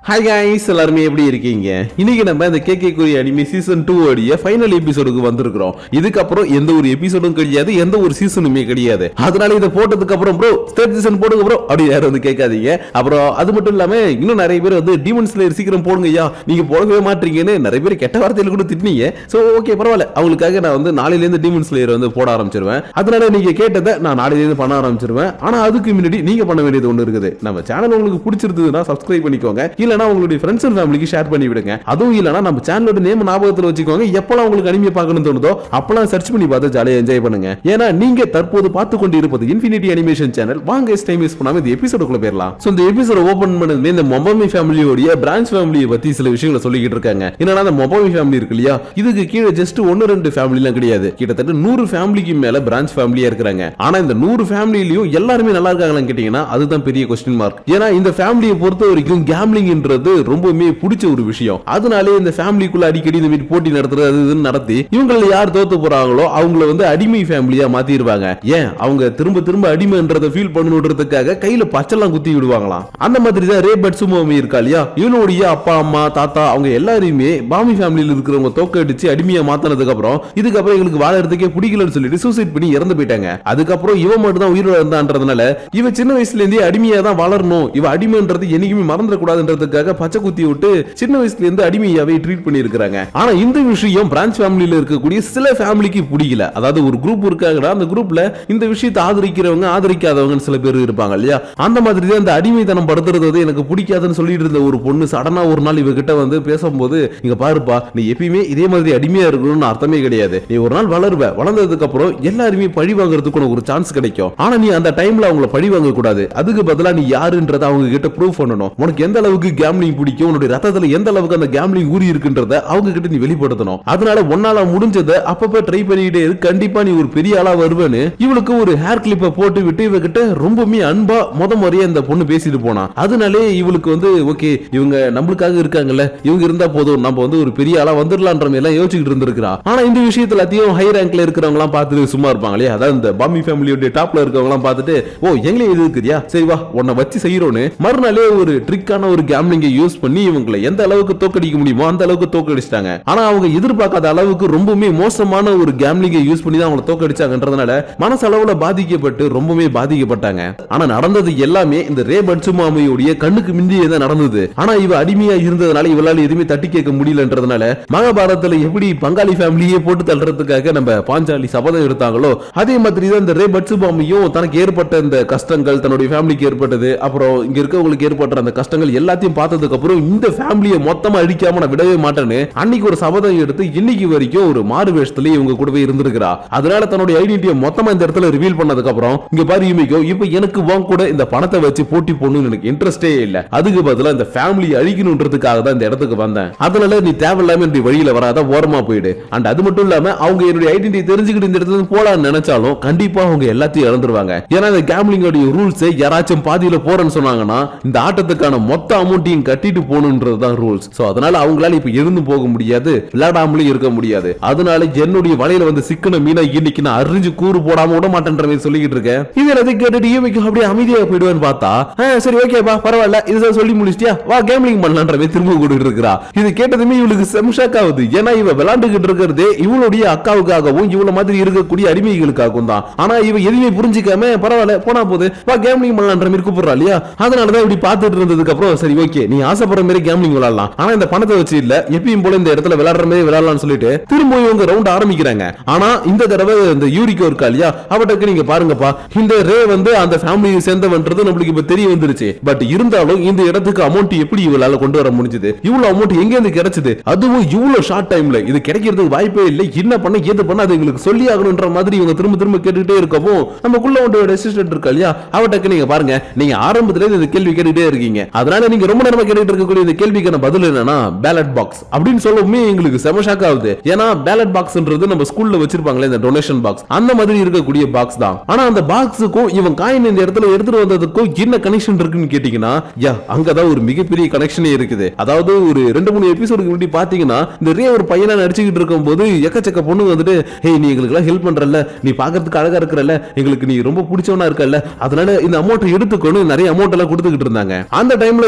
hi guys எல்லாருமே எப்படி இருக்கீங்க இன்னைக்கு நம்ம இந்த Kakegurui anime season two உடைய ஃபைனல் எபிசோடுக்கு வந்திருக்கிறோம் இதுக்கப்புறம் எந்த ஒரு எபிசோடும் கிடையாது எந்த ஒரு சீசனுமே கிடையாது அதனால இதை போட்டதுக்கு அப்புறம் ப்ரோ தேர்ட் சீசன் போடுங்க ப்ரோ அப்படி யாரும் வந்து கேட்காதீங்க அப்புறம் அது மட்டும் இல்லாம இன்னும் நிறைய பேர் வந்து டீமன் ஸ்லேயர் சீக்கிரம் போடுங்க ஐயா நீங்க போடவே மாட்டீங்கன்னு நிறைய பேர் கெட்ட வார்த்தையில கூட திட்டினீங்க சோ ஓகே பரவாயில்ல அவங்களுக்காக நான் வந்து நாளையில இருந்து டீமன் ஸ்லேயர் வந்து போட ஆரம்பிச்சிருவேன் அதனால நீங்க கேட்டதை நான் நாளையில இருந்து பண்ண ஆரம்பிச்சிருவேன் ஆனா அதுக்கு முன்னாடி நீங்க பண்ண வேண்டியது ஒன்று இருக்குது நம்ம சேனல் உங்களுக்கு பிடிச்சிருந்ததுன்னா சப்ஸ்கிரைப் பண்ணிக்கோங்க இல்லனா உங்களுடைய ஃப்ரெண்ட்ஸ் அண்ட் ஃபேமிலிக்கு ஷேர் பண்ணி விடுங்க அதுவும் இல்லனா நம்ம சேனலோட நேம் ஞாபகத்துல வச்சுக்கோங்க எப்பலாம் உங்களுக்கு அனிமே பார்க்கணும்னு தோணுதோ அப்பலாம் சர்ச் பண்ணி பார்த்து ஜாலியா என்ஜாய் பண்ணுங்க ஏன்னா நீங்க தற்போது பார்த்து கொண்டு இருப்பது இன்ஃபினிட்டி அனிமேஷன் சேனல் வாங்க டைம் வேஸ்ட் பண்ணாம இந்த எபிசோடுக்குள்ள போயிடலாம் சோ இந்த எபிசோட ஓபன் பண்ணதுமே இந்த மொபமி ஃபேமிலியோடைய பிரான்ச் ஃபேமிலியை பத்தி சில விஷயங்களை சொல்லிக்கிட்டு இருக்காங்க என்னன்னா அந்த மொபமி ஃபேமிலி இருக்கு இல்லையா இதுக்கு கீழே ஜஸ்ட் ஒன்னு ரெண்டு ஃபேமிலி எல்லாம் கிடையாது கிட்டத்தட்ட நூறு ஃபேமிலிக்கு மேல பிரான்ச் ஃபேமிலியா இருக்கிறாங்க ஆனா இந்த நூறு ஃபேமிலியிலயும் எல்லாருமே நல்லா இருக்காங்களான்னு கேட்டீங்கன்னா அதுதான் பெரிய கொஸ்டின் மார்க் ஏன்னா இந்த ஃபேமிலியை பொறுத்த வரைக்கும் கேம்லிங்ன்றது ரொம்பவுமே பிடிச்ச ஒரு விஷயம் அதனாலே இந்த ஃபேமிலிக்குள்ள அடிக்கடி இந்த மாதிரி போட்டி நடத்துறது அது இதுன்னு நடத்தி இவங்கள யார் தோத்து போறாங்களோ அவங்கள வந்து அடிமை ஃபேமிலியா மாத்திடுவாங்க ஏன் அவங்க திரும்ப திரும்ப அடிமைன்றதை ஃபீல் பண்ணணுன்றதுக்காக கையில பச்செல்லாம் குத்தி விடுவாங்களாம் அந்த மாதிரி தான் ரே பட்சுமோமி இருக்கா இல்லையா இவனுடைய அப்பா அம்மா தாத்தா அவங்க எல்லாரையுமே பாமி ஃபேமிலியில் இருக்கிறவங்க தோக்கடிச்சு அடிமையா மாத்தினதுக்கு அப்புறம் இதுக்கப்புறம் எங்களுக்கு வாழறதுக்கே பிடிக்கலன்னு சொல்லிட்டு சூசைட் பண்ணி இறந்து போயிட்டாங்க அதுக்கப்புறம் இவன் மட்டும் தான் உயிரோட இருந்தான்றதுனால இவ சின்ன வயசுல இருந்தே அடிமையா தான் வளரணும் இவ அடிமைன்றது என்னைக்குமே மறந்துடக்கூடாதுன்றதுக்காக பச்சை குத்தி விட்டு சின்ன வயசுல இருந்து அடிமையாவே ட்ரீட் பண்ணி இருக்காங்க ஆனா இந்த விஷயம் பிரான்ச் ஃபேமிலியில இருக்கக்கூடிய சில ஃபேமிலிக்கு பிடிக்கல அதாவது ஒரு குரூப் இருக்காங்கடா அந்த குரூப்ல இந்த விஷயத்தை ஆதரிக்கிறவங்க ஆதரிக்காதவங்க சில பேர் இருப்பாங்க இல்லையா அந்த மாதிரி தான் இந்த அடிமைத்தனம் படுத்துறது வந்து எனக்கு பிடிக்காதுன்னு சொல்லிட்டு இருந்த ஒரு பொண்ணு சடனா ஒரு நாள் இவகிட்ட வந்து பேசும்போது இங்க பாருப்பா நீ எப்பயுமே இதே மாதிரி அடிமையா இருக்கணும்னு அர்த்தமே கிடையாது நீ ஒரு நாள் வளருவ வளர்ந்ததுக்கு அப்புறம் எல்லாருமே பழி வாங்குறதுக்கு உனக்கு ஒரு சான்ஸ் கிடைக்கும் ஆனா நீ அந்த டைம்ல அவங்கள பழி வாங்க கூடாது அதுக்கு பதிலா நீ யாருன்றத அவங்க கிட்ட ப்ரூவ் பண்ணணும் உனக்கு எந்த அளவுக்கு கேம்லிங் பிடிக்கும் உன்னுடைய ரத்தத்துல எந்த அளவுக்கு அந்த கேம்லிங் ஊறி இருக்குன்றத அவங்க கிட்ட நீ வெளிப்படுத்தணும் அதனால உன்னால முடிஞ்சதை அப்பப்ப ட்ரை பண்ணிக்கிட்டே இரு கண்டிப்பா நீ ஒரு பெரிய ஆளா வருவேன்னு இவளுக்கு ஒரு ஹேர் கிளிப்பை போட்டு விட்டு இவகிட்ட ரொம்பவுமே அன்பா முத முறையா இந்த பொண்ணு பேசிட்டு போனா அதனாலே இவளுக்கு வந்து ஓகே இவங்க நம்மளுக்காக இருக்காங்கல்ல இவங்க இருந்தா போதும் நம்ம வந்து ஒரு பெரிய ஆளா வந்துடலான்ற மாதிரி எல்லாம் யோசிச்சுட்டு இருந்திருக்கிறா ஆனா இந்த விஷயத்துல எல்லாத்தையும் ஹை ரேங்க்ல இருக்கிறவங்க எல்லாம் பார்த்துட்டு சும்மா இருப்பாங்க இல்லையா அதாவது இந்த பாமி ஃபேமிலியோட டாப்ல இருக்கவங்க எல்லாம் பார்த்துட்டு ஓ எங்களே இது இருக்குதியா சரி வா உன்னை வச்சு செய்யறோன்னு மறுநாளே ஒரு ட்ரிக்கான ஒரு கேம்லிங்கை யூஸ் பண்ணி இவங்களை எந்த அளவுக்கு தோக்கடிக்க முடியுமோ அந்த அளவுக்கு தோக்கடிச்சிட்டாங்க ஆனா அவங்க எதிர்பார்க்காத அளவுக்கு ரொம்பவுமே மோசமான ஒரு கேம்லிங்கை யூஸ் பண்ணி தான் அவங்களை தோக்கடிச்சாங்கன்றதுனால மனசளவுல பாதிக்கப்பட்டு ரொம்பவே பாதிக்கப்பட்டாங்க ஆனா நடந்தது எல்லாமே இந்த ரே பட்சுமாமையுடைய கண்ணுக்கு மிந்தியே தான் நடந்தது ஆனா இவ அடிமையா இருந்ததுனால இவளால எதுவுமே தட்டி கேட்க முடியலன்றதுனால மகாபாரதத்துல எப்படி பங்காளி ஃபேமிலியே போட்டு தள்ளுறதுக்காக நம்ம பாஞ்சாலி சபதம் எடுத்தாங்களோ அதே மாதிரி தான் இந்த ரே பட்சுபாமியும் தனக்கு ஏற்பட்ட இந்த கஷ்டங்கள் தன்னுடைய ஃபேமிலிக்கு ஏற்பட்டது அப்புறம் இங்க இருக்கவங்களுக்கு ஏற்பட்ட அந்த கஷ்டங்கள் எல்லாத்தையும் பார்த்ததுக்கு அப்புறம் இந்த ஃபேமிலியை மொத்தமா அழிக்காம நான் விடவே மாட்டேன்னு அன்னைக்கு ஒரு சபதம் எடுத்து இன்னைக்கு வரைக்கும் ஒரு மாறு வேஷத்துல இவங்க கூடவே இருந்திருக்கிறா அதனால தன்னுடைய ஐடென்டிட்டியை மொத்தமா இந்த இடத்துல ரிவீல் பண்ணதுக்கு அப்புறம் இங்க பாரு யூமிக்கோ இப்ப எனக்கு வாங்க கூட இந்த பணத்தை வச்சு போட்டி போடணும்னு எனக்கு இன்ட்ரெஸ்டே இல்ல அதுக்கு பதிலா இந்த ஃபேமிலி அழிக்கணுன்றதுக்காக தான் இந்த இடத்துக்கு வந்தேன் அதனால நீ தேவையில்லாம இந்த வழியில வராத ஓரமா போயிடு அண்ட் அது மட்டும் இல்லாம அவங்க என்னுடைய ஐடென்டிட்டி தெரிஞ்சுக்கிட்டு இந்த இடத்துல இருந்து போலாம்னு நினைச்சாலும் கண்டிப்பா அவங்க எல்லாத்தையும் இழந்துருவாங்க ஏன்னா இந்த கேம்லிங்கோட ரூல்ஸ் யாராச்சும் பாதியில போறேன்னு சொன்னாங்கன்னா இந்த ஆட்டத்துக்கான மொத்த அமௌண்ட்டையும் கட்டிட்டு போகணுன்றது தான் ரூல்ஸ் சோ அதனால அவங்களால இப்ப இருந்து போக முடியாது விளையாடாமலும் இருக்க முடியாது அதனால என்னுடைய வலையில வந்து சிக்கன மீனா இன்னைக்கு நான் அறிஞ்சு கூறு போடாம விட மாட்டேன்ற மாதிரி சொல்லிக்கிட்டு இருக்கேன் இது எல்லாத்தையும் கேட்டுட்டு ஈமிக்கு அப்படியே அமைதியா போயிடுவேன்னு பார்த்தா "ஆ, சரி ஓகேப்பா பரவாயில்ல இதுதான் சொல்லி முடிச்சிட்டியா வா கேம்லிங் பண்ணலான்ற மாதிரி திரும்ப கூட்டிட்டு இருக்கிறா இது கேட்டதுமே இவளுக்கு செம்ஷாக் ஆகுது ஏன்னா இவ விளையாண்டுகிட்டு இருக்கிறதே இவளுடைய அக்காவுக்காகவும் இவள மாதிரி இருக்கக்கூடிய அடிமைகளுக்காகவும் தான் ஆனா இவ எதுவுமே புரிஞ்சுக்காம பரவாயில்ல போனா போது வா கேம்லிங் பண்ணலான்ற மாதிரி கூப்பிடுறா இல்லையா அதனாலதான் இப்படி பார்த்துட்டு இருந்ததுக்கு அப்புறம் சரி ஓகே நீ ஆசைப்படுற மாதிரி கேம்லிங் விளையாடலாம் ஆனா இந்த பணத்தை வச்சு இல்ல எப்பயும் போல இந்த இடத்துல விளையாடுற மாதிரி விளையாடலாம்னு சொல்லிட்டு திரும்ப இவங்க ரவுண்ட் ஆரம்பிக்கிறாங்க ஆனா இந்த தடவை இந்த யூரிக்கோ இருக்கா இல்லையா அவட்டக்கு நீங்க பாருங்கப்பா இந்த ரே வந்து அந்த ஃபேமிலியை சேர்ந்தவன்றது நம்மளுக்கு இப்ப தெரிய வந்துருச்சு பட் இருந்தாலும் இந்த இடத்துக்கு அமௌண்ட் எப்படி இவளால கொண்டு வர முடிஞ்சது இவ்வளவு அமௌண்ட் எங்க இருந்து கிடைச்சது அதுவும் இவ்வளவு ஷார்ட் டைம்ல இது கிடைக்கிறதுக்கு வாய்ப்பே இல்லை என்ன பண்ண ஏது பண்ண அது எங்களுக்கு சொல்லி ஆகணும்ன்ற மாதிரி இவங்க திரும்ப திரும்ப கேட்டுட்டே இருக்கவும் நமக்குள்ள ஒன்று ரெசிஸ்டன்ட் இருக்கா இல்லையா அவட்டக்கு நீங்க பாருங்க நீங்க ஆரம்பத்துல இந்த கேள்வி கேட்டுட்டே இருக்கீங்க அதனால நீங்க ரொம்ப நேரமா கேட்டுட்டு இருக்கக்கூடிய இந்த கேள்விக்கான பதில் என்னன்னா பேலட் பாக்ஸ் அப்படின்னு சொல்லவுமே எங்களுக்கு செம ஷாக் ஆகுது ஏன்னா பேலட் பாக்ஸ்ன்றது நம்ம ஸ்கூல்ல வச்சிருப்பாங்களே இந்த டொனேஷன் பாக்ஸ் அந்த மாதிரி இருக்கக்கூடிய பாக்ஸ் தான் ஆனா அந்த பாக்ஸுக்கும் இவன் காயின் இந்த இடத்துல எடுத்துட்டு வந்ததுக்கும் என்ன கனெக்ஷன் இருக்குன்னு கேட்டீங்கன்னா யா அங்கதான் ஒரு மிகப்பெரிய கனெக்ஷனே இருக்குது அதாவது ஒரு ரெண்டு மூணு எபிசோடுக்கு முன்னாடி பாத்தீங்கன்னா இந்த ரே ஒரு பையனா நடிச்சுக்கிட்டு இருக்கும்போது எக்கச்சக்க பொண்ணு வந்துட்டு ஹே நீ எங்களுக்கு எல்லாம் ஹெல்ப் பண்றல நீ பாக்கிறதுக்கு அழகா இருக்கிறல்ல எங்களுக்கு நீ ரொம்ப பிடிச்சவனா இருக்கல்ல அதனால இந்த அமௌண்ட் எடுத்துக்கணும் நிறைய அமௌண்ட் எல்லாம் கொடுத்துக்கிட்டு இருந்தாங்க அந்த டைம்ல இல்ல இல்ல இதெல்லாம்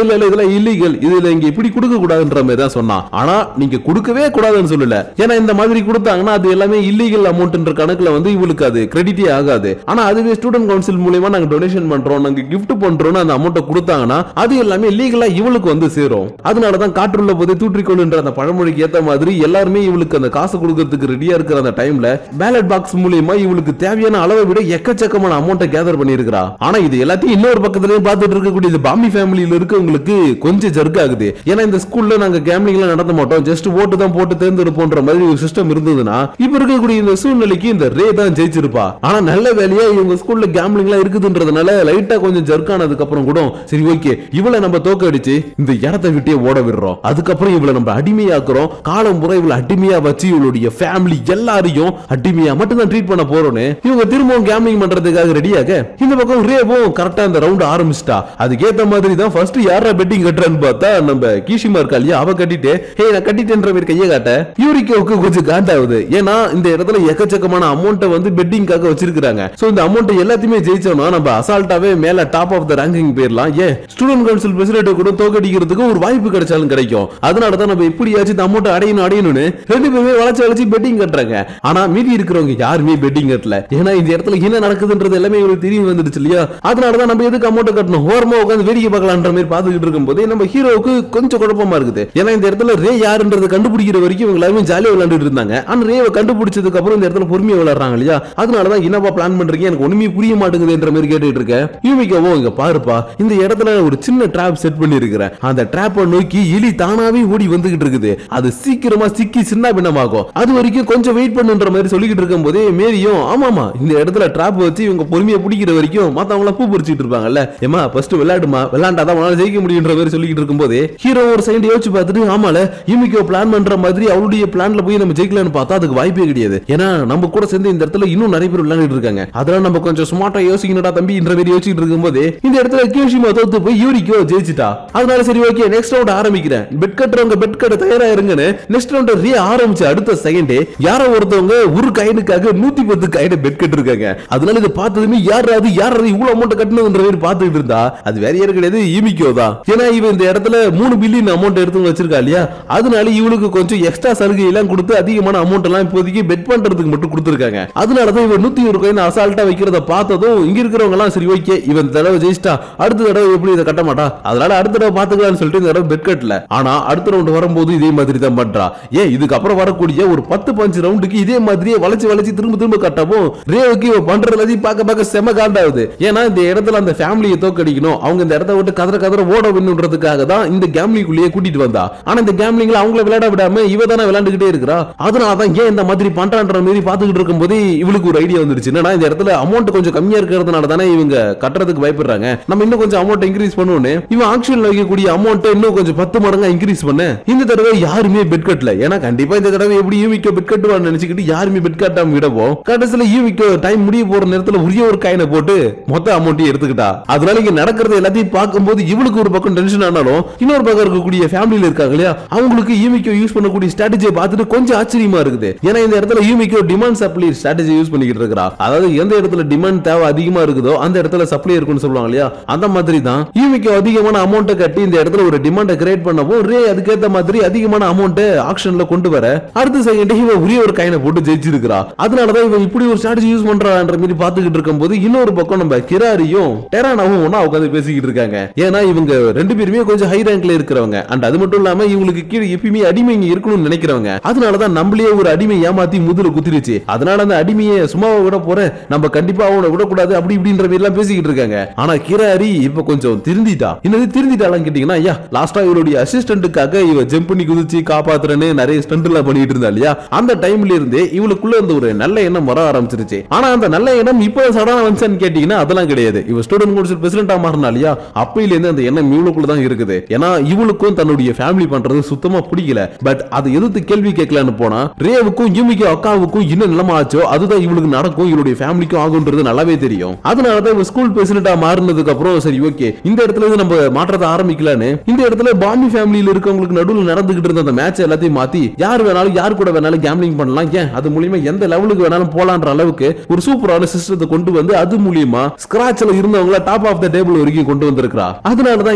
இல்லீகல் இதுல இங்க இப்படி கொடுக்க கூடாதுன்ற மாதிரி தான் சொன்னான் ஆனா நீங்க கொடுக்கவே கூடாதுன்னு சொல்லல ஏன்னா இந்த மாதிரி கொடுத்தாங்கன்னா அது எல்லாமே இல்லீகல் அமௌண்ட்ன்ற கணக்குல வந்து இவளுக்கு அது கிரெடிட்டே ஆகாது ஆனா அதுவே ஸ்டூடெண்ட் கவுன்சில் மூலியமா நாங்க டொனேஷன் பண்றோம் நாங்க gift பண்றோம்னு அந்த அமௌண்ட்டை கொடுத்தாங்கன்னா அது எல்லாமே லீகலா இவளுக்கு வந்து சேரும் அதனாலதான் காற்றுள்ள போதே தூற்றிக்கொள்ளுன்ற அந்த பழமொழிக்கு ஏத்த மாதிரி எல்லாருமே இவளுக்கு அந்த காசு கொடுக்கறதுக்கு ரெடியா இருக்கிற அந்த டைம்ல பேலட் பாக்ஸ் மூலியமா இவளுக்கு தேவையான அளவை விட எக்கச்சக்கமான அமௌண்ட்டை கேதர் பண்ணியிருக்கிறா ஆனா இது எல்லாத்தையும் இன்னொரு பக்கத்துலயும் பார்த்துட்டு இருக்கக்கூடிய இந்த பாம்பி ஃபேமிலியில இருக்கவங்களுக்கு கொஞ்சம் ஜர்க் ஆகுது ஏன்னா இந்த ஸ்கூல்ல நாங்க கேம்லிங் எல்லாம் நடத்த மாட்டோம் ஜஸ்ட் ஓட்டு தான் போட்டு தேர்ந்தெடுப்போன்ற மாதிரி ஒரு சிஸ்டம் இருந்ததுன்னா இப்ப இருக்கக்கூடிய இந்த சூழ்நிலைக்கு இந்த ரே தான் ஜெயிச்சிருப்பா ஆனா நல்ல வேலையா இவங்க ஸ்கூல்ல கேம்லிங் எல்லாம் இருக்குதுன்றதுனால லைட்டா கொஞ்சம் ஜர்க் ஆனதுக்கு அப்புறம் கூட சரி ஓகே இவளை நம்ம தோக்கடிச்சு இந்த இடத்தை விட்டே ஓட விடுறோம் அதுக்கப்புறம் இவளை நம்ம அடிமையாக்குறோம் காலம் முறை இவளை அடிமையா வச்சு இவளுடைய ஃபேமிலி எல்லாரையும் அடிமையா மட்டும் தான் ட்ரீட் பண்ண போறோம்னு இவங்க திரும்பவும் கேம்லிங் பண்றதுக்காக ரெடியாக இந்த பக்கம் ரேவும் கரெக்டா அந்த ரவுண்ட் ஆரம்பிச்சிட்டா அதுக்கேத்த மாதிரி தான் ஃபர்ஸ்ட் யாரா பெட்டிங் கட்டுறான்னு பார்த்தா நம்ம கீஷிமா இருக்கா இல்லையா அவ கட்டிட்டு ஹே நான் கட்டிட்டேன்ற மாதிரி கையை காட்ட யூரிக்கோவுக்கு கொஞ்சம் காண்டாகுது ஏன்னா இந்த இடத்துல எக்கச்சக்கமான அமௌண்ட்டை வந்து பெட்டிங்காக வச்சிருக்காங்க சோ இந்த அமௌண்ட் எல்லாத்தையுமே ஜெயிச்சோம்னா நம்ம அசால்ட்டாவே மேல டாப் ஆஃப் த ரேங்கிங் போயிடலாம் ஏன் ஸ்டூடெண்ட் கவுன்சில் பிரசிடென்ட் கூட தோக்கடிக்கிறதுக்கு ஒரு வாய்ப்பு கிடைச்சாலும் கிடைக்கும் அதனால தான் நம்ம இப்படியாச்சும் இந்த அமௌண்ட் அடையணும் அடையணும்னு ரெண்டு பேருமே வளைச்சு வளைச்சு பெட்டிங் கட்டுறாங்க ஆனா மீதி இருக்கிறவங்க யாருமே பெட்டிங் கட்டல ஏன்னா இந்த இடத்துல என்ன நடக்குதுன்றது எல்லாமே இவங்களுக்கு தெரிய வந்துடுச்சு இல்லையா அதனால தான் நம்ம எதுக்கு அமௌண்ட் கட்டணும் ஓரமா உட்காந்து வேடிக்கை பார்க்கலான்ற மாதிரி பார்த்துக்கிட்டு இருக்கும்போது நம்ம ஹீரோவுக்கு கொஞ்சம் குழப்பமா இருக்குது ஏன்னா இந்த இடத்துல ரே யாருன்றதை கண்டுபிடிக்கிற வரைக்கும் இவங்க எல்லாருமே ஜாலியா விளையாண்டுட்டு இருந்தாங்க ஆனா ரேவை கண்டுபிடிச்சதுக்கு அப்புறம் இந்த இடத்துல பொறுமையா விளையாடுறாங்க இல்லையா அதனாலதான் என்னப்பா பிளான் பண்றீங்க எனக்கு ஒண்ணுமே புரிய மாட்டேங்குதுன்ற மாதிரி கேட்டுட்டு இருக்கேன் யூமிக்காவோ இங்க பாருப்பா இந்த இடத்துல ஒரு சின்ன ட்ராப் செட் பண்ணி இருக்கிறேன் அந்த ட்ராப்பை நோக்கி எலி தானாவே ஓடி வந்துகிட்டு இருக்குது அது சீக்கிரமா சிக்கி சின்ன பின்னமாகும் அது வரைக்கும் கொஞ்சம் வெயிட் பண்ணுன்ற மாதிரி சொல்லிக்கிட்டு இருக்கும் போதே மேரியும் ஆமாமா இந்த இடத்துல ட்ராப் வச்சு இவங்க பொறுமையா பிடிக்கிற வரைக்கும் மத்தவங்க பூ பறிச்சிட்டு இருப்பாங்கல்ல ஏமா ஃபர்ஸ்ட் விளையாடுமா விளையாண்டாதான் உன்னால ஜெயிக்க முடியுன்ற மாதிரி சொல்லிக்கிட்டு இருக்கும்போது ஹீரோ ஒரு சைடு யோசிச்சு பார்த்துட்டு ஆமால யூமிக்கோ பிளான் பண்ற மாதிரி அவளுடைய பிளான்ல போய் நம்ம ஜெயிக்கலாம்னு பார்த்தா அதுக்கு வாய்ப்பே கிடையாது ஏன்னா நம்ம கூட சேர்ந்து இந்த இடத்துல இன்னும் நிறைய பேர் விளையாடிட்டு இருக்காங்க அதெல்லாம் நம்ம கொஞ்சம் ஸ்மார்ட்டா யோசிக்கணும்டா தம்பின்ற மாதிரி யோசிச்சுட்டு இருக்கும்போது இந்த இடத்துல கியோஷிமா தோத்து போய் யூரிக்கோ ஜெயிச்சிட்டா அதனால சரி ஓகே நெக்ஸ்ட் ரவுண்ட் ஆரம்பிக்கிறேன் பெட் கட்டுறவங்க பெட் கட்ட தயாரா இருங்கன்னு நெக்ஸ்ட் ரவுண்ட் ரீ ஆரம்பிச்ச அடுத்த செகண்டே யாரோ ஒருத்தவங்க ஒரு காயினுக்காக நூத்தி பத்து காயினை பெட் கட்டு இருக்காங்க அதனால இதை பார்த்ததுமே யார் அது யார் அது இவ்வளவு அமௌண்ட் கட்டணுன்ற மாதிரி பார்த்துட்டு இருந்தா அது வேற யாரும் கிடையாது ஈமிக்கோ தான் ஏன்னா இவன் இந்த இடத்துல மூணு பில்லியன் அமௌண்ட் எடுத்து வச்சிருக்கா இல்லையா அதனால இவளுக்கு கொஞ்சம் எக்ஸ்ட்ரா சலுகை எல்லாம் கொடுத்து அதிகமான அமௌண்ட் எல்லாம் இப்போதைக்கு பெட் பண்றதுக்கு மட்டும் கொடுத்துருக்காங்க அதனாலதான் இவன் நூத்தி ஒரு கோயின் அசால்ட்டா வைக்கிறத பார்த்ததும் இங்க இருக்கிறவங்க எல்லாம் சரி ஓகே இவன் இந்த தடவை ஜெயிச்சிட்டா அடுத்த தடவை எப்படி இதை கட்ட மாட்டா அதனால அடுத்த தடவை பாத்துக்கலாம்னு சொல்லிட்டு இந்த தடவை பெட் கட்டல ஆனா அடுத்த ரவுண்ட் வரும்போது இதே மாதிரி தான் பண்றா ஏன் இதுக்கப்புறம் வரக்கூடிய ஒரு பத்து பஞ்சு ரவுண்டுக்கு இதே மாதிரியே வளைச்சு வளைச்சு திரும்ப திரும்ப கட்டவும் ரேவுக்கு இவ பண்றது எல்லாத்தையும் பார்க்க பார்க்க செம காண்டாகுது ஏன்னா இந்த இடத்துல அந்த ஃபேமிலியை தோக்கடிக்கணும் அவங்க இந்த இடத்த விட்டு கதற கதற ஓட வேணுன்றதுக்காக தான் இந்த கேம்லிங்குள்ளேயே கூட்டிட்டு வந்தா ஆனா இந்த கேம்லிங்ல அவங்கள விளையாட விடாம இவ தானே விளையாண்டுகிட்டே இருக்கிறா அதனால தான் ஏன் இந்த மாதிரி பண்றான்ற மாதிரி பாத்துக்கிட்டு இருக்கும்போது இவளுக்கு ஒரு ஐடியா வந்துருச்சு என்னன்னா இந்த இடத்துல அமௌண்ட் கொஞ்சம் கம்மியா இருக்கிறதுனால தானே இவங்க கட்டுறதுக்கு பயப்படுறாங்க நம்ம இன்னும் கொஞ்சம் அமௌண்ட் இன்க்ரீஸ் பண்ணுவோன்னு இவன் ஆக்ஷன்ல வைக்கக்கூடிய அமௌண்ட் இன்னும் கொஞ்சம் பத்து மடங்கா இன்க்ரீஸ் பண்ண இந்த தடவை யாருமே பெட் கட்டல ஏன்னா கண்டிப்பா இந்த தடவை எப்படி யூவிக்கோ பெட் கட்டுவான்னு நினைச்சுக்கிட்டு யாருமே பெட் கட்டாம விடவும் கடைசியில யூவிக்கோ டைம் முடிய போற நேரத்துல ஒரே ஒரு காயினை போட்டு மொத்த அமௌண்ட்டையும் எடுத்துக்கிட்டா அதனால இங்க நடக்கிறது எல்லாத்தையும் பார்க்கும்போது இவளுக்கு ஒரு பக்கம் டென்ஷன் ஆனாலும் இன்னொரு பக்கம் இருக்கக்கூடிய ஃபேமிலியில இருக்காங்க இல்லையா அவங்களுக்கு யூமிக்கோ யூஸ் பண்ணக்கூடிய ஸ்ட்ராட்டஜியை பார்த்துட்டு கொஞ்சம் ஆச்சரியமா இருக்குது ஏன்னா இந்த இடத்துல Yumiko demand supply strategy use பண்ணிக்கிட்டு இருக்கா அதாவது எந்த இடத்துல டிமாண்ட் தேவை அதிகமா இருக்குதோ அந்த இடத்துல சப்ளை இருக்குன்னு சொல்லுவாங்க இல்லையா அந்த மாதிரி தான் யூமிக்கோ அதிகமான அமௌண்ட்டை கட்டி இந்த இடத்துல ஒரு டிமாண்டை கிரியேட் பண்ணவும் ரே அதுக்கேத்த மாதிரி அதிகமான அமௌண்ட் ஆக்ஷன்ல கொண்டு வர அடுத்த செகண்ட் இவன் ஒரே ஒரு காயினை போட்டு ஜெயிச்சிருக்கிறா அதனாலதான் இவன் இப்படி ஒரு ஸ்ட்ராட்டஜி யூஸ் பண்றான்ற மாதிரி பாத்துக்கிட்டு இருக்கும்போது இன்னொரு பக்கம் நம்ம கிராரியும் டெரானாவும் ஒண்ணா உட்காந்து பேசிக்கிட்டு இருக்காங்க ஏன்னா இவங்க ரெண்டு பேருமே கொஞ்சம் ஹை ரேங்க்ல இருக்கிறவங்க அண்ட் அது மட்டும் இல்லாம இவங்களுக்கு கீழே எப்பயுமே அடிமை இங்க இருக்கணும்னு நினைக்கிறவங்க அதனாலதான் நம்மளே ஒரு அடிமை ஏமாத்தி முதுல குத்திருச்சு அதனால அந்த அடிமையை சும்மாவை விட போற நம்ம கண்டிப்பா அவனை விடக்கூடாது அப்படி இப்படின்ற மாதிரி எல்லாம் பேசிக்கிட்டு இருக்காங்க ஆனா கிராரி இப்ப கொஞ்சம் திருந்திட்டா என்னது திருந்திட்டாலாம் கேட்டீங்கன்னா ஐயா லாஸ்டா இவருடைய அசிஸ்டன்ட்டுக்காக இவ ஜம்ப் பண்ணி குதிச்சு காப்பாத்துறேன்னு நிறைய ஸ்டண்ட் எல்லாம் பண்ணிட்டு இருந்தா இல்லையா அந்த டைம்ல இருந்தே இவளுக்குள்ள இருந்த ஒரு நல்ல எண்ணம் வர ஆரம்பிச்சிருச்சு ஆனா அந்த நல்ல எண்ணம் இப்போ சடனா வந்துச்சான்னு கேட்டீங்கன்னா அதெல்லாம் கிடையாது இவ ஸ்டூடெண்ட் கவுன்சில் பிரசிடண்டா மாறினா இல்லையா அப்பையில இருந்து அந்த எண்ணம் இவளுக்குள்ள தான் இருக்குது ஏன்னா இவளுக்கும் தன்னுடைய ஃபேமிலி பண்றது சுத்தமா பிடிக்கல பட் அதை எதிர்த்து கேள்வி கேட்கலான்னு போனா ரேவுக்கும் யூமிக்கு அக்காவுக்கும் என்ன நிலைமை ஆச்சோ அதுதான் இவளுக்கு நடக்கும் இவளுடைய ஃபேமிலிக்கும் ஆகுன்றது நல்லாவே தெரியும் அதனாலதான் இவ ஸ்கூல் பிரசிடண்டா மாறினதுக்கு அப்புறம் சரி ஓகே இந்த இடத்துல இருந்து நம்ம மாற்றத்தை ஆரம்பிக்கலான்னு இந்த இடத்துல பாம்பி ஃபேமிலியில இருக்கவங்களுக்கு நடுவில் நடந்துகிட்டு இருந்த அந்த மேட்ச் எல்லாத்தையும் மாத்தி யார் வேணாலும் யார் கூட வேணாலும் கேம்லிங் பண்ணலாம் ஏன் அது மூலியமா எந்த லெவலுக்கு வேணாலும் போலான்ற அளவுக்கு ஒரு சூப்பரான சிஸ்டத்தை கொண்டு வந்து அது மூலியமா ஸ்கிராச்ல இருந்தவங்கள டாப் ஆஃப் த டேபிள் வரைக்கும் கொண்டு வந்திருக்கா அதனாலதான் இங்க பாருப்பா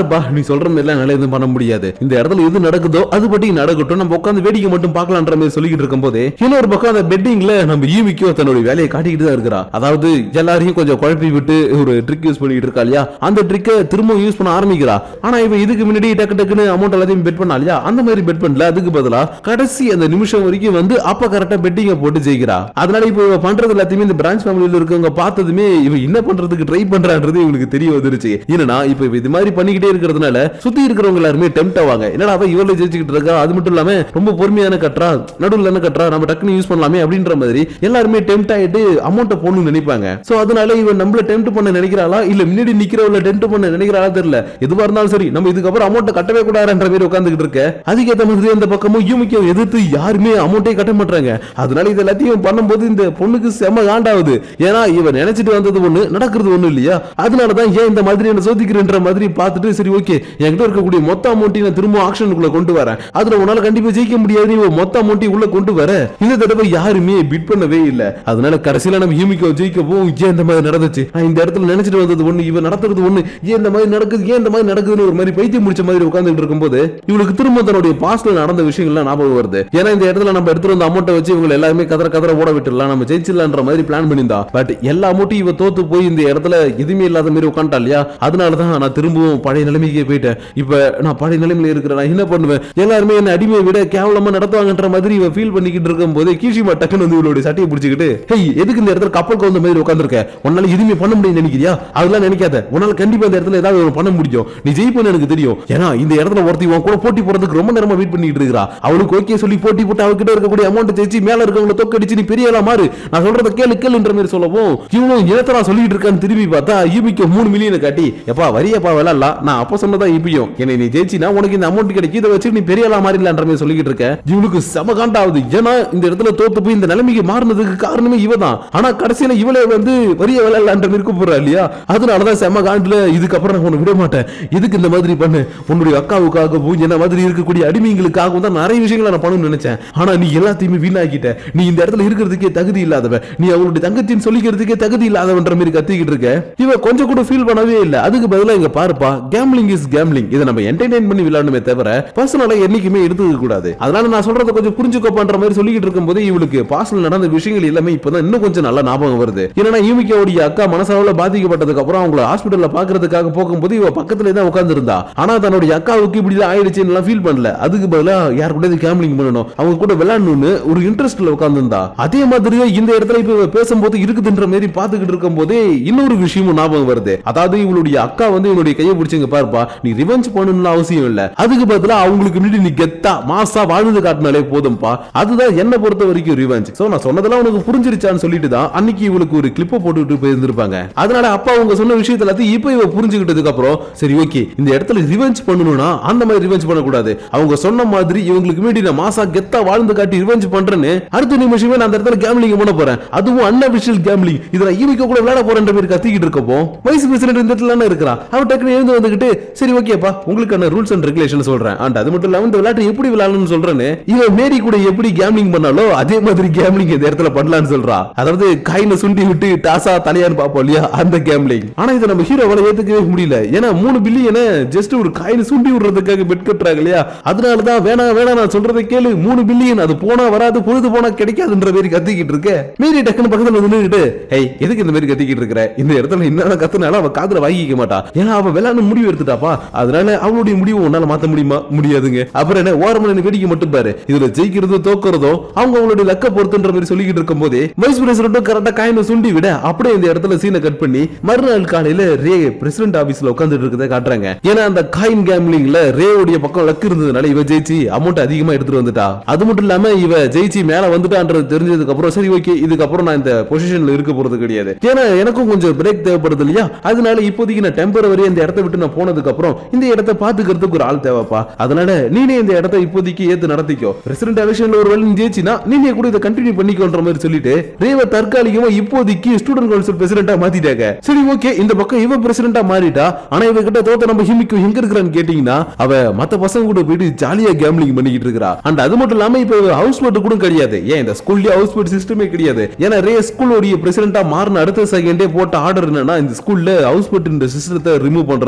பாருப்பா நீ சொல்ற மாதிரி எல்லாம் எதுவும் பண்ண முடியாது இந்த இடத்துல எது நடக்குதோ அது பட்டி நடக்கட்டும் நம்ம உட்காந்து வேடிக்கை மட்டும் பார்க்கலான்ற மாதிரி சொல்லிக்கிட்டு இருக்கும் போதே இன்னொரு பக்கம் அந்த பெட்டிங்ல நம்ம ஈமிக்கோ தன்னுடைய வேலையை காட்டிக்கிட்டு தான் இருக்கிறா அதாவது எல்லாரையும் கொஞ்சம் குழப்பி விட்டு ஒரு ட்ரிக் யூஸ் பண்ணிட்டு இருக்கா இல்லையா அந்த ட்ரிக்கை திரும்ப யூஸ் பண்ண ஆரம்பிக்கிறா ஆனா இவ இதுக்கு முன்னாடி டக்கு டக்குன்னு அமௌண்ட் எல்லாத்தையும் பெட் பண்ணா இல்லையா அந்த மாதிரி பெட் பண்ணல அதுக்கு பதிலா கடைசி அந்த நிமிஷம் வரைக்கும் வந்து அப்ப கரெக்டா பெட்டிங்க போட்டு ஜெயிக்கிறா அதனால இப்போ இவ பண்றது எல்லாத்தையுமே இந்த பிரான்ச் ஃபேமிலியில இருக்கவங்க பார்த்ததுமே இவ என்ன பண்றதுக்கு ட்ரை பண்றான்றது இவனுக்கு தெரிய வந்துருச்சு என்னன்னா இப்போ இவ இது மாதிரி பண்ணிக்கிட்டே இருக்கிறதுனால சுத்தி இருக்கிறவங்க எல்லாருமே டெம்ட் ஆவாங்க என்னடா அவ இவள ஜெயிச்சுக்கிட்டு இருக்கா அது மட்டும் இல்லாம ரொம்ப பொறுமையான கட்டுறா நடுவுல என்ன கட்டுறா நம்ம டக்குன்னு யூஸ் பண்ணலாமே அப்படின்ற மாதிரி எல்லாருமே டெம்ட் ஆயிட்டு அமௌண்ட்டை போடணும்னு நினைப்பாங்க சோ அதனால இவன் நம்மள டெம்ட் பண்ண நினைக்கிறாளா இல்ல முன்னாடி நிக்கிறவள டெம்ட் பண்ண நினைக்கிறாளா தெரியல எதுவா இருந்தாலும் சரி நம்ம இதுக்கப்புறம் அமௌண்ட் கட்டவே கூடாதுன்ற மாதிரி உட்காந்துக்கிட்டு இருக்க அதுக்கேற்ற மாதிரி அந்த பக்கமும் யூமிக்கோ எதிர்த்து யாருமே அமௌண்ட்டே கட்ட மாட்டாங்க அதனால இது எல்லாத்தையும் பண்ணும்போது இந்த பொண்ணுக்கு செம காண்டாவுது ஏன்னா இவன் நினைச்சிட்டு வந்தது ஒண்ணு நடக்கிறது ஒண்ணு இல்லையா அதனாலதான் ஏன் இந்த மாதிரி என்ன சோதிக்கிறன்ற மாதிரி பார்த்துட்டு சரி ஓகே என்கிட்ட இருக்கக்கூடிய மொத்த அமௌண்ட்டையும் நான் திரும்ப ஆக்ஷனுக்குள்ள கொண்டு வரேன் அதுல உன்னால கண்டிப்பா ஜெயிக்க முடியாது நீ மொத்த அமௌண்ட்டையும் உள்ள கொண்டு வர இந்த தடவை யாருமே பிட் பண்ணவே இல்ல அதனால கடைசியில நம்ம யூமிக்கோ ஜெயிக்கவும் ஏன் இந்த மாதிரி நடந்துச்சு நான் இந்த இடத்துல நினைச்சிட்டு வந்தது ஒண்ணு இவன் நடத்துறது ஒண்ணு ஏன் இந்த மாதிரி நடக்குது ஏன் இந்த மாதிரி நடக்குதுன்னு ஒரு மாதிரி பைத்தியம் முடிச்ச மாதிரி உட்கார்ந்துட்டு இருக்கும்போது இவளுக்கு திரும்ப தன்னுடைய பாஸ்ட்ல நடந்த விஷயங்கள்லாம் ஞாபகம் வருது ஏன்னா இந்த இடத்துல நம்ம எடுத்துட்டு வந்த அமௌண்ட்டை வச்சு இவங்க எல்லாருமே கதற கதற ஓட விட்டுடலாம் நம்ம ஜெயிச்சிடலான்ற மாதிரி பிளான் பண்ணியிருந்தா பட் எல்லா அமௌண்ட்டும் இவ தோத்து போய் இந்த இடத்துல எதுவுமே இல்லாத மாதிரி உட்காந்துட்டா இல்லையா அதனாலதான் நான் திரும்பவும் பழைய நிலைமைக்கே போயிட்டேன் இப்ப நான் பழைய நிலைமையில இருக்கிறேன் நான் என்ன பண்ணுவேன் எல்லாருமே என்ன அடிமையை விட கேவலமா நடத்துவாங்கன்ற மாதிரி இவ ஃபீல் பண்ணிக்கிட்டு இருக்கும் போது கீஷிமா டக்குன்னு வந்து இவளுடைய சட்டையை பிடிச்சிக்கிட்டு ஹேய் எதுக்கு இந்த இடத்துல கப்பல் கவுந்த மாதிரி உட்காந்துருக்க உன்னால எதுவுமே பண்ண முடியும் நினைக்கிறியா அதெல்லாம் நினைக்காத உன்னால கண்டிப்பா இந்த இடத்துல ஏதாவது ஒண்ணு பண்ண முடியும் நீ ஜெயிப்பேன்னு எனக்கு தெரியும் ஏன்னா இந்த இடத்துல ஒருத்தி உன் கூட போட்டி போறதுக்கு ரொம்ப நேரமா வெயிட் பண்ணிட்டு இருக்கா அவளுக்கு ஓகே சொல்லி போட்டி போட்டு அவகிட்ட இருக்கக்கூடிய அமௌண்ட் ஜெயிச்சு மேல இருக்கவங்கள தொக்கடிச்சு நீ பெரிய ஆளா மாறு நான் சொல்றத கேளு கேளுன்ற மாதிரி சொல்லவும் இவனும் இனத்தரா சொல்லிட்டு இருக்கான்னு திரும்பி பார்த்தா யூபிக்கு மூணு மில்லியனை காட்டி எப்பா வரியப்பா விளாடலாம் நான் அப்ப சொன்னதா இப்பயும் என்னை நீ ஜெயிச்சினா உனக்கு இந்த அமௌண்ட் கிடைக்கும் இதை வச்சு நீ பெரிய ஆளா மாறிடலான்ற மாதிரி சொல்லிக்கிட்டு இருக்க இவளுக்கு செம காண்டாவது ஏன்னா இந்த இடத்துல தோத்து போய் இந்த நிலைமைக்கு மாறினதுக்கு காரணமே இவ தான் ஆனா கடைசியில இவளே வந்து வரிய விளையாடலான்ற மாதிரி கூப்பிடுறா இல்லையா அதனாலதான் செம காண்டுல இதுக்கப்புறம் நான் உன்னை விட மாட்டேன் இதுக்கு இந்த மாதிரி பண்ணு உன்னுடைய அக்காவுக்காகவும் என்ன மாதிரி இருக்கக்கூடிய அடிமைங்களுக்காகவும் தான் நிறைய விஷயங்களை நான் பண்ணணும்னு நினைச்சேன் ஆனா நீ எல்லாத்தையுமே வீணாக்கிட்ட நீ இந்த இடத்துல இருக்கிறதுக்கே தகுதி இல்லாதவ நீ அவளுடைய தங்கச்சின்னு சொல்லிக்கிறதுக்கே தகுதி இல்லாதவன்ற மாதிரி கத்திக்கிட்டு இருக்க இவ கொஞ்சம் கூட ஃபீல் பண்ணவே இல்ல அதுக்கு பதிலா இங்க பாருப்பா கேம்லிங் இஸ் கேம்லிங் இதை நம்ம என்டர்டைன் பண்ணி விளையாடணுமே தவிர பர்சனலா என்னைக்குமே எடுத்துக்க கூடாது அதனால நான் சொல்றத கொஞ்சம் புரிஞ்சுக்கோப்பான்ற மாதிரி சொல்லிக்கிட்டு இருக்கும்போது இவளுக்கு பாசல் நடந்த விஷயங்கள் எல்லாமே இப்பதான் இன்னும் கொஞ்சம் நல்லா ஞாபகம் வருது ஏன்னா யூமிக்காவுடைய அக்கா மனசாவில் பாதிக்கப்பட்டதுக்கு அப்புறம் அவங்கள ஹாஸ்பிட்டல்ல பாக்குறதுக்காக போகும்போது இவ பக்கத்துல தான் உட்கார்ந்து இருந்தா ஆனா தன்னுடைய அக்காவுக்கு இப்படி தான் ஆயிடுச்சுன்னு ஃபீல் பண்ணல அதுக்கு பதிலா யார் கூட கேம்லிங் பண்ணணும் அவங்க கூட விளையாடணும்னு ஒரு இன்ட்ரெஸ்ட்ல உட்கார்ந்து இருந்தா அதே மாதிரியே இந்த இடத்துல இப்ப இவ பேசும்போது இருக்குதுன்ற மாதிரி பாத்துக்கிட்டு இருக்கும் போதே இன்னொரு விஷயமும் ஞாபகம் வருது அதாவது இவளுடைய அக்கா வந்து இவனுடைய கையை பிடிச்சிங்க பாருப்பா நீ ரிவெஞ்ச் பண்ணணும்னு அவசியம் இல்ல அதுக்கு பதிலா அவங்களுக்கு முன்னாடி நீ கெத்தா மாசா வாழ்ந்து காட்டினாலே போதும்பா அதுதான் என்ன பொறுத்த வரைக்கும் ரிவெஞ்ச் சோ நான் சொன்னதெல்லாம் உனக்கு புரிஞ்சிருச்சான்னு சொல்லிட்டு தான் அன்னைக்கு இவளுக்கு ஒரு கிளிப்பை போட்டுட்டு போயிருந்திருப்பாங்க அதனால அப்பா அவங்க சொன்ன விஷயத்த எல்லாத்தையும் இப்ப இவ புரிஞ்சுக்கிட்டதுக்கு அப்புறம் சரி ஓகே இந்த இடத்துல ரிவெஞ்ச் பண்ணணும்னா அந்த மாதிரி ரிவெஞ்ச் பண்ணக்கூடாது அவங்க சொன்ன மாதிரி இவங்களுக்கு முன்னாடி நான் மாசா கெத்தா வாழ்ந்து காட்டி ரிவெஞ்ச் பண்றேன்னு அடுத்த நிமிஷமே நான் அந்த இடத்துல கேம்லிங் பண்ண போறேன் அதுவும் அன்அபிஷியல் கேம்லிங் இதுல ஈவிக்க கூட விளையாட போறேன்ற மாதிரி கத்திக்கிட்டு இருக்கப்போ வைஸ் பிரசிடென்ட் இந்த இடத்துல தானே இருக்கிறான் அவன் டக்குனு எழுந்து வந்துகிட்டு சரி ஓகேப்பா உங்களுக்கான ரூல்ஸ் அண்ட் ரெகுலேஷன் சொல்றேன் அண்ட் அது மட்டும் இல்லாம இந்த விளையாட்டு எப்படி விளையாடணும்னு சொல்றேன்னு இவன் மேரி கூட எப்படி கேம்லிங் பண்ணாலோ அதே மாதிரி கேம்லிங் இந்த இடத்துல பண்ணலாம்னு சொல்றா அதாவது காயினை சுண்டி விட்டு டாசா தலையான்னு பாப்போம் இல்லையா அந்த கேம்லிங் ஆனா இதை நம்ம ஹீரோவால ஏத்துக்கவே முடியல ஏன்னா மூணு பில்லியனை ஜஸ்ட் ஒரு காயினை சுண்டி விடுறதுக்காக பெட் கட்டுறாங்க இல்லையா அதனாலதான் வேணாம் வேணாம் நான் சொல்றதை கேளு மூணு பில்லியன் அது போனா வராது பொழுது போனா கிடைக்காதுன்ற மாதிரி கத்திக்கிட்டு இருக்க மீறி டக்குன்னு பக்கத்துல வந்து நின்னுட்டு ஏய் எதுக்கு இந்த மாதிரி கத்திக்கிட்டு இருக்கிற இந்த இடத்துல என்ன கத்துனாலும் அவ காதுல வாங்கிக்க மாட்டா ஏன்னா அவ விளையாட முடிவு எடுத்துட்டாப்பா அதனால அவளுடைய முடிவு உன்னால மாத்த முடியுமா முடியாதுங்க அப்புறம் என்ன ஓரமான என்ன வேடிக்கை மட்டும் பாரு இதுல ஜெயிக்கிறதோ தோக்குறதோ அவங்க அவங்களுடைய லக்க பொறுத்துன்ற மாதிரி சொல்லிக்கிட்டு இருக்கும் போதே வைஸ் பிரசிடென்ட்டும் கரெக்டா காயினை சுண்டி விட அப்படியே இந்த இடத்துல சீனை கட் பண்ணி மறுநாள் காலையில ரே பிரசிடென்ட் ஆபீஸ்ல உட்கார்ந்துட்டு இருக்கதை காட்டுறாங்க ஏன்னா அந்த காயின் கேம்லிங்ல ரேவுடைய பக்கம் லக் இருந்ததுனால இவ ஜெயிச்சு அமௌண்ட் அதிகமா எடுத்துட்டு வந்துட்டா அது மட்டும் இல்லாம இவ ஜெயிச்சு மேல வந்துட்டான்றது தெரிஞ்சதுக்கு அப்புறம் சரி ஓகே இதுக்கப்புறம் நான் இந்த பொசிஷன்ல இருக்க போறது கிடையாது ஏன்னா எனக்கும் கொஞ்சம் பிரேக் தேவைப்படுது இல்லையா அதனால இப்போதைக்கு நான் டெம்பரவரி இந்த இடத்த விட்டு நான் போனதுக்கு அப்புறம் இந்த இடத்த பாத்துக்கிறதுக்கு ஒரு ஆள் தேவைப்பா அதனால நீனே இந்த இடத்த இப்போதைக்கு ஏத்து நடத்திக்கோ பிரசிடென்ட் எலெக்ஷன்ல ஒரு வேலை நீ ஜெயிச்சினா நீனே கூட இதை கண்டினியூ பண்ணிக்கோன்ற மாதிரி சொல்லிட்டு ரேவ தற்காலிகமா இப்போதைக்கு ஸ்டூடெண்ட் கவுன்சில் பிரசிடென்டா மாத்திட்டாங்க சரி ஓகே இந்த பக்கம் இவ பிரசிடென்டா மாறிட்டா ஆனா இவ கிட்ட தோத்த நம்ம ஹிமிக்கு எங்க இருக்கிறான்னு கேட்டீங்கன்னா அவ மத்த பசங்க கூட போயிட்டு ஜாலியா கேம்லிங் பண்ணிக்கிட்டு இருக்கா அண்ட் அது மட்டும் இல்லாம இப்ப ஹவுஸ் போட் கூட கிடையாது ஏன் இந்த ஸ்கூல்லயே ஹவுஸ் போட் சிஸ்டமே கிடையாது ஏன்னா ரே ஸ்கூலோடைய பிரசிடென்டா மாறின அடுத்த செகண்டே போட்ட ஆர்டர் என்னன்னா இந்த ஸ்கூல்ல ஹவுஸ் போட் இந்த சிஸ்டத்தை ரிமூவ் பண்றது தான்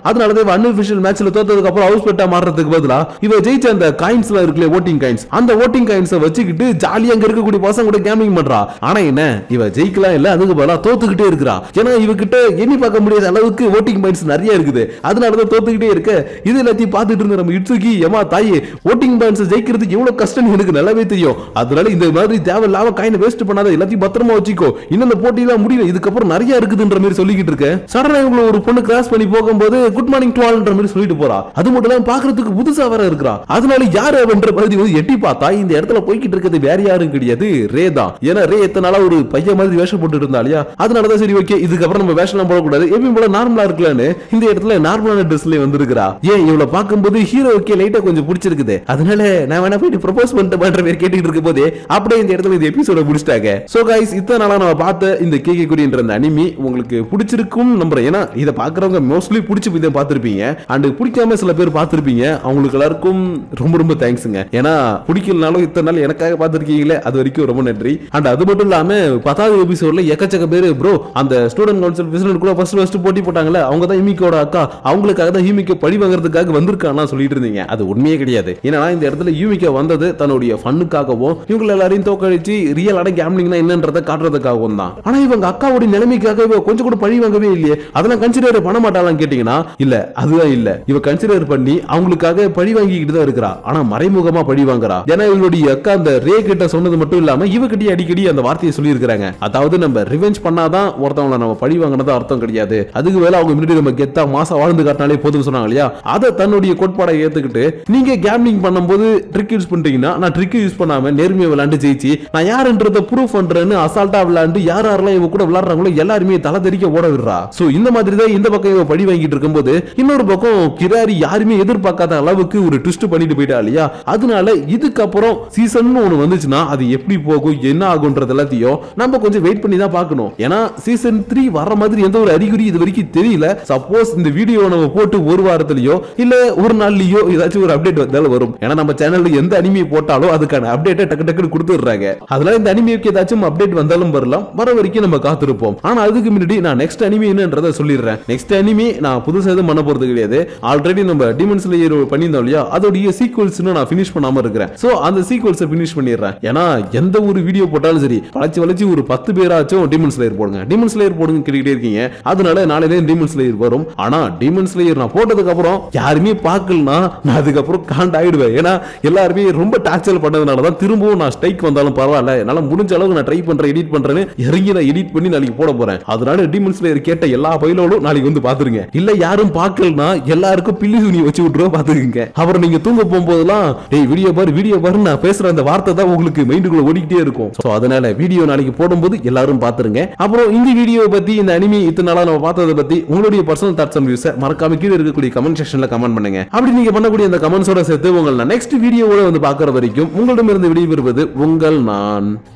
அதனாலதான் இவ அன்அபிஷியல் மேட்ச்ல தோத்ததுக்கு அப்புறம் ஹவுஸ் பெட்டா மாறுறதுக்கு பதிலா இவ ஜெயிச்ச அந்த காயின்ஸ் எல்லாம் இருக்குல்ல ஓட்டிங் காயின்ஸ் அந்த ஓட்டிங் காயின்ஸை வச்சுக்கிட்டு ஜாலியா அங்க இருக்கக்கூடிய பசங்க கூட கேமிங் பண்றா ஆனா என்ன இவ ஜெயிக்கலாம் இல்ல அதுக்கு பதிலா தோத்துக்கிட்டே இருக்கிறா ஏன்னா இவகிட்ட எண்ணி பார்க்க முடியாத அளவுக்கு ஓட்டிங் பாயிண்ட்ஸ் நிறைய இருக்குது அதனாலதான் தோத்துக்கிட்டே இருக்க இது எல்லாத்தையும் பார்த்துட்டு இருந்த நம்ம இட்சுகி ஏமா தாயே ஓட்டிங் பாயிண்ட்ஸ் ஜெயிக்கிறதுக்கு எவ்வளவு கஷ்டம் எனக்கு நல்லாவே தெரியும் அதனால இந்த மாதிரி தேவையில்லாம காயினை வேஸ்ட் பண்ணாத எல்லாத்தையும் பத்திரமா வச்சுக்கோ இன்னும் இந்த போட்டியெல்லாம் முடியல இதுக்கப்புறம் நிறைய இருக்குதுன்ற மாதிரி சொல்லிக்கிட்டு இருக்கேன் சடனா இவங்களை ஒரு பொண்ணு கிராஸ் பண்ணி போகும்போது குட் மார்னிங் டு ஆல்ன்ற மாதிரி சொல்லிட்டு போறா அது மட்டும் இல்லாம பாக்குறதுக்கு புதுசா வேற இருக்கிறா அதனால யாரு அவன்ற பகுதி வந்து எட்டி பார்த்தா இந்த இடத்துல போய்கிட்டு இருக்கிறது வேற யாரும் கிடையாது ரே தான் ஏன்னா ரே எத்தனை நாளா ஒரு பையன் மாதிரி வேஷம் போட்டு இருந்தா இல்லையா அதனாலதான் சரி ஓகே இதுக்கப்புறம் நம்ம வேஷம் போடக்கூடாது எப்பயும் போல நார்மலா இருக்கலாம்னு இந்த இடத்துல நார்மலான ட்ரெஸ்ல வந்திருக்கிறா ஏன் இவளை பார்க்கும்போது ஹீரோவுக்கே லைட்டா கொஞ்சம் பிடிச்சிருக்குது அதனால நான் வேணா போயிட்டு ப்ரொபோஸ் பண்ணிட்டு பண்ற பேர் கேட்டுட்டு இருக்க போதே அப்படியே இந்த இடத்துல இந்த எபிசோட முடிச்சிட்டாங்க சோ கைஸ் இத்தனை நாளா நம்ம பார்த்த இந்த கேகே குறின்ற அந்த அனிமி உங்களுக்கு பிடிச்சிருக்கும் நம்புறேன் ஏன்னா இதை பாக்குறவங்க மோஸ்ட்லி பிடிச்சி போய் தான் பார்த்திருப்பீங்க அண்ட் பிடிக்காம சில பேர் பார்த்திருப்பீங்க அவங்களுக்கு எல்லாருக்கும் ரொம்ப ரொம்ப தேங்க்ஸுங்க ஏன்னா பிடிக்கலனாலும் இத்தனை நாள் எனக்காக பார்த்திருக்கீங்களே அது வரைக்கும் ரொம்ப நன்றி அண்ட் அது மட்டும் இல்லாம பத்தாவது எபிசோட்ல எக்கச்சக்க பேர் ப்ரோ அந்த ஸ்டூடெண்ட் கவுன்சில் பிரசிடென்ட் கூட ஃபர்ஸ்ட் ஃபர்ஸ்ட் போட்டி போட்டாங்கல்ல அவங்க தான் ஹிமிக்கோட அக்கா அவங்களுக்காக தான் ஹிமிக்க பழி வாங்குறதுக்காக வந்திருக்கானா சொல்லிட்டு இருந்தீங்க அது உண்மையே கிடையாது ஏன்னா இந்த இடத்துல யூமிக்க வந்தது தன்னுடைய ஃபன்னுக்காகவும் இவங்க எல்லாரையும் தோக்கடிச்சு ரியலான கேம்லிங்னா என்னன்றதை காட்டுறதுக்காகவும் தான் ஆனா இவங்க அக்காவுடைய நிலைமைக்காக இவ கொஞ்சம் கூட பழி வாங்கவே இல்லையே அதெல்லாம் கன்சிடர் பண்ண மாட்டாளான்னு கேட்டீங்கன்னா இல்ல அதுதான் இல்ல இவ கன்சிடர் பண்ணி அவங்களுக்காக பழி வாங்கிக்கிட்டு தான் இருக்கிறா ஆனா மறைமுகமா பழி வாங்குறா ஏன்னா இவளுடைய அக்கா அந்த ரே கிட்ட சொன்னது மட்டும் இல்லாம இவகிட்டயே அடிக்கடி அந்த வார்த்தையை சொல்லி இருக்காங்க அதாவது நம்ம ரிவெஞ்ச் பண்ணாதான் ஒருத்தவங்களை நம்ம பழி வாங்கினது அர்த்தம் கிடையாது அதுக்கு மேல அவங்க முன்னாடி நம்ம கெத்தா மாசம் வாழ்ந்து காட்டினாலே போதும் சொன்னாங்க இல்லையா அதை தன்னுடைய கோட்பாடை ஏத்துக்கிட்டு நீங்க கேம்லிங் பண்ணும்போது ட்ரிக் யூஸ் பண்றீங்கன்னா நான் ட்ரிக் யூஸ் பண்ணாம நேர்மையை விளையாண்டு ஜெயிச்சு நான் யாருன்றத ப்ரூவ் பண்றேன்னு அசால்ட்டா விளையாண்டு யார் யாரெல்லாம் இவ கூட விளையாடுறாங்களோ எல்லாருமே தலை தெறிக்க ஓட விடுறா சோ இந்த மாதிரி தான் இந்த பக்கம் இவ பழி வாங்கிட்டு இருக்கும்போது இன்னொரு பக்கம் கிராரி யாருமே எதிர்பார்க்காத அளவுக்கு ஒரு ட்விஸ்ட் பண்ணிட்டு போயிட்டா இல்லையா அதனால இதுக்கப்புறம் சீசன் ஒண்ணு வந்துச்சுன்னா அது எப்படி போகும் என்ன ஆகும்ன்றது எல்லாத்தையும் நம்ம கொஞ்சம் வெயிட் பண்ணி தான் பார்க்கணும் ஏன்னா சீசன் த்ரீ வர மாதிரி எந்த ஒரு அறிகுறி இது வரைக்கும் தெரியல சப்போஸ் இந்த வீடியோ நம்ம போட்டு ஒரு வாரத்திலயோ இல்ல ஒரு நாள்லயோ ஏதாச்சும் ஒரு அப்டேட் வந்தாலும் வரும் ஏன்னா நம்ம சேனல்ல எந்த அனிமே போட்டாலும் அதுக்கான அப்டேட்டை டக்கு டக்குன்னு கொடுத்துடுறாங்க அதனால இந்த அனிமேக்கு ஏதாச்சும் அப்டேட் வந்தாலும் வரலாம் வர வரைக்கும் நம்ம காத்திருப்போம் ஆனா அதுக்கு முன்னாடி நான் நெக்ஸ்ட் அனிமே என்னன்றதை சொல்லிடுறேன் நெக்ஸ்ட் அனிமே நான் புதுசா எதுவும் பண்ண போறது கிடையாது ஆல்ரெடி நம்ம டிமன் ஸ்லேயர் பண்ணியிருந்தோம் இல்லையா அதோடைய சீக்வல்ஸ் நான் ஃபினிஷ் பண்ணாம இருக்கிறேன் சோ அந்த சீக்வல்ஸ் ஃபினிஷ் பண்ணிடுறேன் ஏன்னா எந்த ஒரு வீடியோ போட்டாலும் சரி வளைச்சு வளைச்சு ஒரு பத்து பேராச்சும் டிமன் ஸ்லேயர் போடுங்க டிமன் ஸ்லேயர் போடுங்க கேட்டுக்கிட்டே இருக்கீங்க அதனால நாளையிலே டிமன் ஸ்லேயர் வரும் ஆனா டிமன் ஸ்லேயர் நான் போட்டதுக்கு அப்புறம் யாருமே பார்க்கலனா நான் அதுக்கப்புறம் காண்ட் ஆயிடுவேன் ஏன்னா எல்லாருமே ரொம்ப டார்ச்சர் பண்ணதுனால தான் திரும்பவும் நான் ஸ்ட்ரைக் வந்தாலும் பரவாயில்ல என்னால முடிஞ்ச அளவுக்கு நான் ட்ரை பண்றேன் எடிட் பண்றேன்னு இறங்கி நான் எடிட் பண்ணி நாளைக்கு போட போறேன் அதனால டிமன் ஸ்லேயர் கேட்ட எல்லா பயிலோடும் நாளைக்கு வந்து பாத்துருங்க இல்ல யாரும் பார்க்கலனா எல்லாருக்கும் பில்லி துணி வச்சு விட்டுருவா பாத்துக்கங்க அப்புறம் நீங்க தூங்க போகும்போதெல்லாம் டேய் வீடியோ பாரு வீடியோ பாரு நான் பேசுற அந்த வார்த்தை தான் உங்களுக்கு மைண்டுக்குள்ள ஓடிக்கிட்டே இருக்கும் சோ அதனால வீடியோ நாளைக்கு போடும்போது எல்லாரும் பாத்துருங்க அப்புறம் இந்த வீடியோ பத்தி இந்த அனிமி இத்தனை நாளா நம்ம பார்த்ததை பத்தி உங்களுடைய பர்சனல் தாட்ஸ் அண்ட் வியூஸை மறக்காம கீழே இருக்கக்கூடிய கமெண்ட் செக்ஷன்ல கமெண்ட் பண்ணுங்க அப்படி நீங்க பண்ணக்கூடிய அந்த கமெண்ட்ஸோட சேர்த்து உங்களை நெக்ஸ்ட் வீடியோவோட வந்து பாக்குற வரைக்கும் உங்களிடமிருந்து விடைபெறுவது உங்கள் நான்